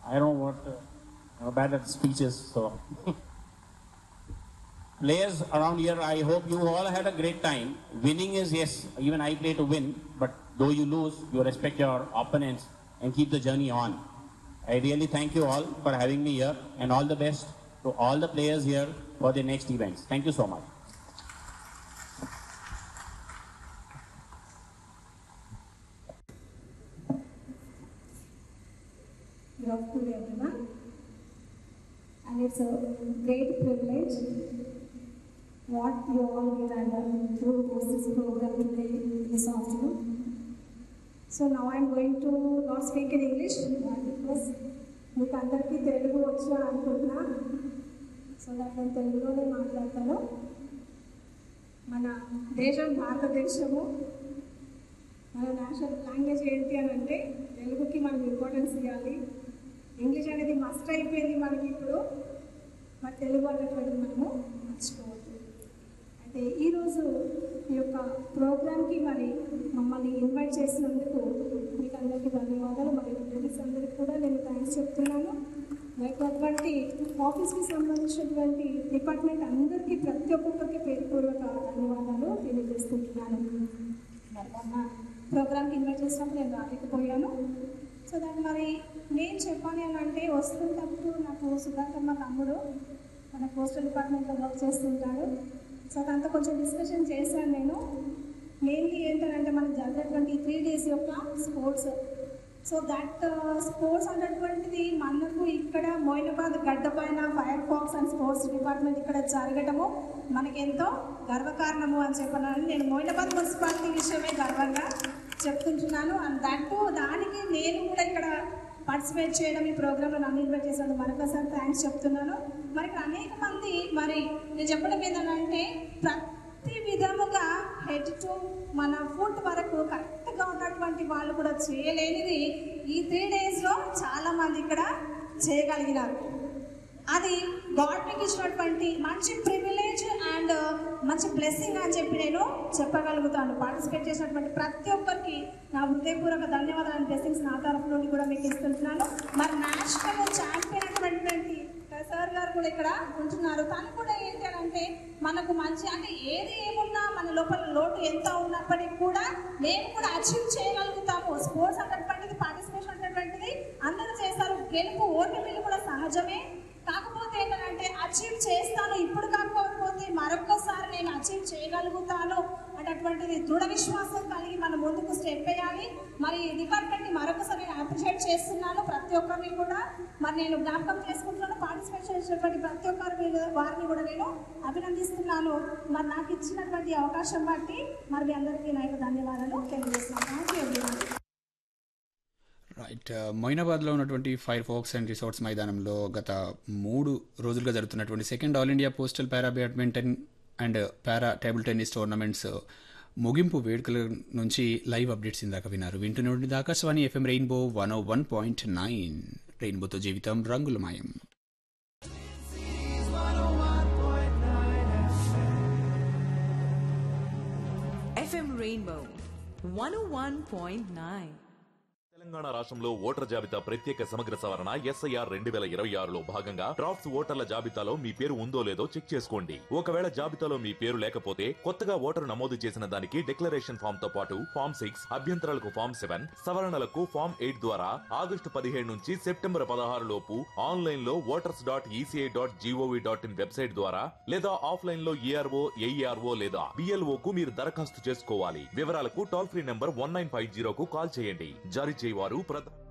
I don't know what, uh, I'm bad at speeches, so. Players around here, I hope you all had a great time. Winning is, yes, even I play to win, but though you lose, you respect your opponents and keep the journey on. I really thank you all for having me here and all the best to all the players here for the next events. Thank you so much. Good afternoon, everyone. And it's a great privilege what you all will and to host this program today, this afternoon. So now I'm going to not speak in English because మీకు అందరికీ తెలుగు వచ్చు అనుకుంటున్నా so that నేను తెలుగులోనే మాట్లాడతాను మన దేశం భారతదేశము మన నేషనల్ లాంగ్వేజ్ ఏంటి అని అంటే తెలుగుకి మనం ఇంపార్టెన్స్ ఇవ్వాలి ఇంగ్లీష్ అనేది మస్ట్ అయిపోయింది మనకి ఇప్పుడు మరి తెలుగు అనేటువంటిది మనము మర్చిపోవద్దు అయితే ఈరోజు ఈ యొక్క ప్రోగ్రామ్కి మరి మమ్మల్ని ఇన్వైట్ చేసినందుకు మీకు అందరికీ ధన్యవాదాలు మరి లేడీస్ అందరికీ కూడా నేను థ్యాంక్స్ చెప్తున్నాను మరి అటువంటి ఆఫీస్కి సంబంధించినటువంటి డిపార్ట్మెంట్ అందరికీ ప్రతి ఒక్కొక్కరికి పేరుపూర్వక ధన్యవాదాలు తెలియజేసుకుంటున్నాను మరి మొన్న ప్రోగ్రామ్కి ఇన్వైట్ చేసినప్పుడు నేను రాలేకపోయాను సో దాన్ని మరి నేను చెప్పాలి అని అంటే వస్తున్నప్పుడు నాకు సుధాకర్ మా తమ్ముడు మన పోస్టల్ డిపార్ట్మెంట్లో వర్క్ చేస్తుంటాడు సో దాంతో కొంచెం డిస్కషన్ చేశాను నేను మెయిన్లీ ఏంటంటే మనకు జరిగినటువంటి త్రీ డేస్ యొక్క స్పోర్ట్స్ సో దట్ స్పోర్ట్స్ అనేటువంటిది మనకు ఇక్కడ మోయినాబాద్ గడ్డ పైన fire fox and sports department ఇక్కడ జరగటము మనకెంతో గర్వకారణము అని చెప్పాను నేను మోయినాబాద్ మున్సిపాలిటీ విషయమే గర్వంగా చెప్తుంటున్నాను అండ్ దట్ దానికి నేను కూడా ఇక్కడ పార్టిసిపేట్ చేయడం ఈ ప్రోగ్రాంలో నన్ను ఇన్వైట్ చేసినందుకు మరొకసారి థ్యాంక్స్ చెప్తున్నాను మరి ఇక్కడ అనేక మంది మరి నేను చెప్పడం ఏంటంటే ప్రతి విధముగా హెడ్ టు మన ఫుడ్ వరకు కరెక్ట్గా ఉన్నటువంటి వాళ్ళు కూడా చేయలేనిది ఈ త్రీ డేస్లో చాలా మంది ఇక్కడ చేయగలిగినారు అది గాడ్ మీకు ఇచ్చినటువంటి మంచి ప్రివిలేజ్ అండ్ మంచి బ్లెస్సింగ్ అని చెప్పి నేను చెప్పగలుగుతాను పార్టిసిపేట్ చేసినటువంటి ప్రతి ఒక్కరికి నా హృదయపూర్వక ధన్యవాదాలు బ్లెస్సింగ్స్ నా తరఫు నుండి కూడా మీకు ఇస్తుంటున్నాను మరి నేషనల్ ఛాంపియన్ అయినటువంటి సార్ గారు కూడా ఇక్కడ ఉంటున్నారు తను కూడా ఏంటి అని అంటే మనకు మంచి అంటే ఏది ఏమున్నా మన లోపల లోటు ఎంత ఉన్నప్పటికీ కూడా మేము కూడా అచీవ్ చేయగలుగుతాము స్పోర్ట్స్ అనేటువంటిది పార్టిసిపేషన్ అనేటువంటిది అందరూ చేస్తారు గెలుపు ఓటమిలు కూడా సహజమే కాకపోతే ఏంటంటే అచీవ్ చేస్తాను ఇప్పుడు కాకపోతే మరొకసారి నేను అచీవ్ చేయగలుగుతాను అనేటువంటిది దృఢ విశ్వాసం కలిగి మనం ముందుకు స్టెప్ వేయాలి మరి డిపార్ట్మెంట్ని మరొకసారి నేను అప్రిషియేట్ చేస్తున్నాను ప్రతి ఒక్కరిని కూడా మరి నేను జ్ఞాపకం చేసుకుంటున్నాను పార్టిసిపేట్ చేసినటువంటి ప్రతి ఒక్కరి మీద వారిని కూడా నేను అభినందిస్తున్నాను మరి నాకు ఇచ్చినటువంటి అవకాశం బట్టి మరి మీ అందరికీ నా యొక్క ధన్యవాదాలు తెలియజేస్తున్నాను థ్యాంక్ యూ ఎవ్రీవన్ రైట్ మొయినాబాద్లో ఉన్నటువంటి ఫైర్ ఫోక్స్ అండ్ రిసార్ట్స్ మైదానంలో గత మూడు రోజులుగా జరుగుతున్నటువంటి second all India postal para badminton and para table tennis tournaments ముగింపు వేడుకల నుంచి లైవ్ అప్డేట్స్ ఇందాక విన్నారు వింటూనే ఉండింది Akashvani FM rainbow one O one point nine రెయిన్బోతో జీవితం రంగులమయం FM Rainbow 101.9. తెలంగాణ రాష్ట్రంలో ఓటర్ జాబితా ప్రత్యేక సమగ్ర సవరణ ఎస్ఐఆర్ రెండు వేల ఇరవై ఆరులో భాగంగా డ్రాఫ్ట్స్ ఓటర్ల జాబితాలో మీ పేరు ఉందో లేదో చెక్ చేసుకోండి ఒకవేళ జాబితాలో మీ పేరు లేకపోతే కొత్తగా ఓటరు నమోదు చేసిన దానికి డిక్లరేషన్ ఫామ్ తో పాటు ఫామ్ సిక్స్ అభ్యంతరాలకు ఫామ్ సెవెన్ సవరణలకు ఫామ్ ఎయిట్ ద్వారా ఆగస్టు పదిహేడు నుంచి సెప్టెంబర్ పదహారు లోపు ఆన్లైన్ లో voters dot ECI dot GOV dot in website ద్వారా లేదా ఆఫ్లైన్ లో ఏఆర్ఓ ఏఈఆర్ఓ లేదా బిఎల్ఓ కు మీరు దరఖాస్తు చేసుకోవాలి వివరాలకు toll free number one nine five జీరోకు కాల్ చేయండి జారీ చేయవారు ప్రధాన